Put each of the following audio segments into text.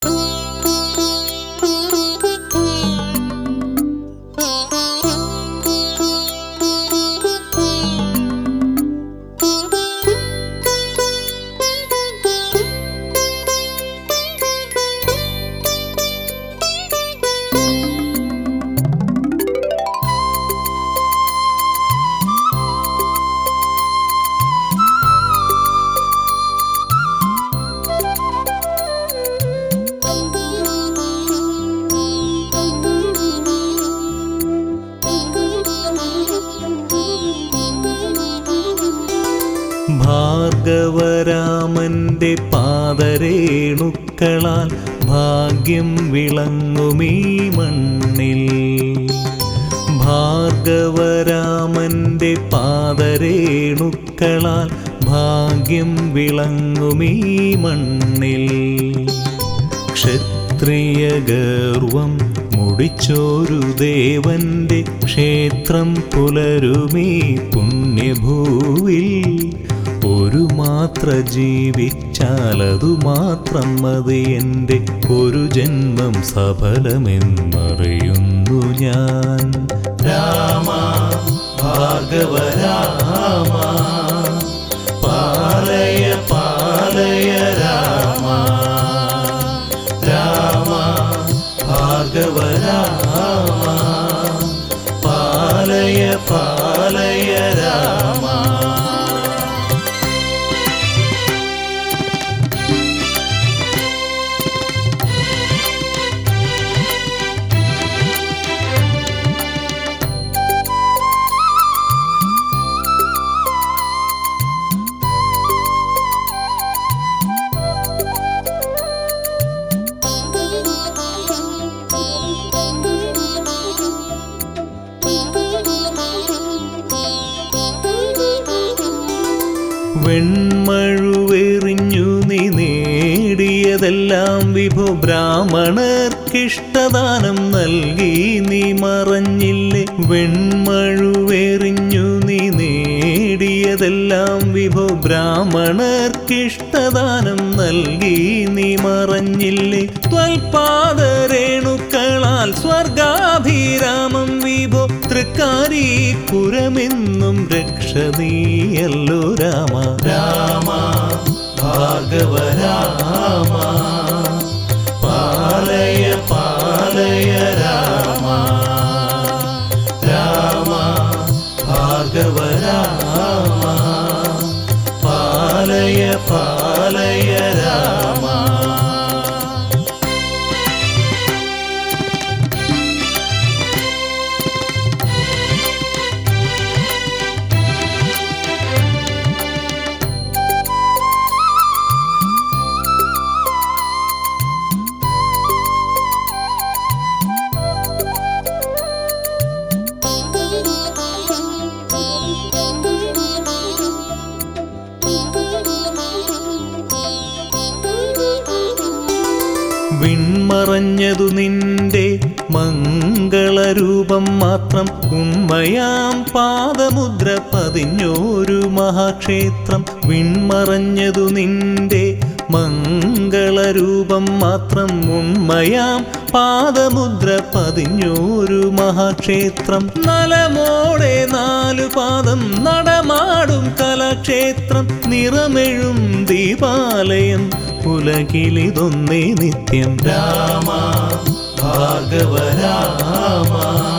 ഭാർഗവരാമന്റെ പാദരേണുക്കളാൽ ഭാഗ്യം വിളങ്ങുമീ മണ്ണിൽ ഭാർഗവരാമന്റെ പാദരേണുക്കളാൽ ഭാഗ്യം വിളങ്ങുമീ മണ്ണിൽ ക്ഷത്രിയ ഗർവം മുടിച്ചോരു ദേവന്റെ ക്ഷേത്രം പുലരുമീ പുണ്യഭൂവിൽ ഒരു മാത്ര ജീവിച്ചാലതു മാത്രം മതി എൻ്റെ ഒരു ജന്മം സഫലമെന്നറിയുന്നു ഞാൻ രാമ ഭാർഗവ രാമ പാലയ പാലയ രാമ രാമ ഭാർഗവ രാമ പാലയ പാലയ രാമ വെൺമഴുവെറിഞ്ഞു നീ നേടിയതെല്ലാം വിഭു ബ്രാഹ്മണർക്കിഷ്ടദാനം നൽകി നീ മറഞ്ഞില്ലേ വെൺമഴുവെറിഞ്ഞു നീ നേടിയതെല്ലാം വിഭു ബ്രാഹ്മണർക്കിഷ്ടദാനം നൽകി നീ മറഞ്ഞില്ലേ ത്വൽപാദരേണുക്കളാൽ സ്വർഗാഭിരാമം വിഭോ തൃക്കാരീപുരമെന്നും രക്ഷ നീയല്ലോ രാമ രാമ ഭാർഗവ രാമ പാലയ പാലയ രാമ രാമ ഭാർഗവ രാമ പാലയ പാലയ രാമ വിൺമറഞ്ഞതു നിന്റെ മംഗളരൂപം മാത്രം ഉണ്മയാം പാദമുദ്ര പതിഞ്ഞോരു മഹാക്ഷേത്രം വിൺമറഞ്ഞതു നിന്റെ മംഗളരൂപം മാത്രം ഉണ്മയാം പാദമുദ്ര പതിഞ്ഞോരു മഹാക്ഷേത്രം നലമോടെ നാലു പാദം നടമാടും കലാക്ഷേത്രം നിറമെഴും ദീപാലയം ഉലകിലിതൊന്നേ നിത്യം രാമ ഭാർഗവ രാമ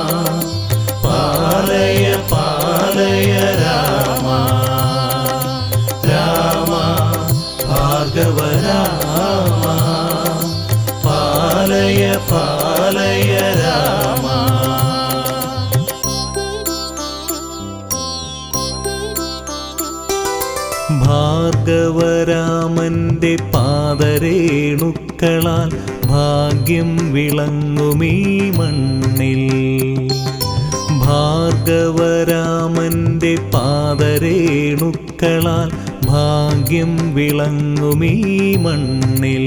പാലയ പാലയ രാമ രാമ ഭാർഗവ രാമ പാലയ പാലയ രാമ ഭാർഗവരാമന്റെ പാദരേണുക്കളാൽ ഭാഗ്യം വിളങ്ങുമീ മണ്ണിൽ ഭാർഗവരാമന്റെ പാദരേണുക്കളാൽ ഭാഗ്യം വിളങ്ങുമീ മണ്ണിൽ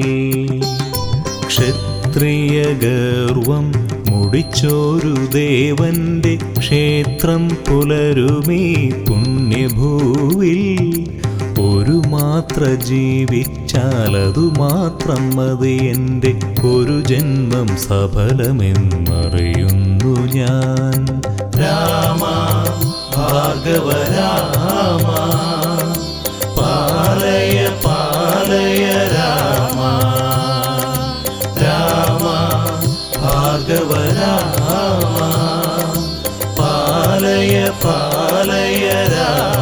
ക്ഷത്രിയ ഗർവം മുടിച്ചോരു ദേവന്റെ ക്ഷേത്രം പുലരുമീ പുണ്യഭൂവിൽ ഒരു മാത്ര ജീവിച്ചാൽ അതു മാത്രം മതി എൻ്റെ ഒരു ജന്മം സഫലമെന്നറിയുന്നു ഞാൻ രാമ ഭാർഗവ രാമ പാലയ പാലയ രാമ രാമ ഭാർഗവ രാമ പാലയ പാലയ രാമ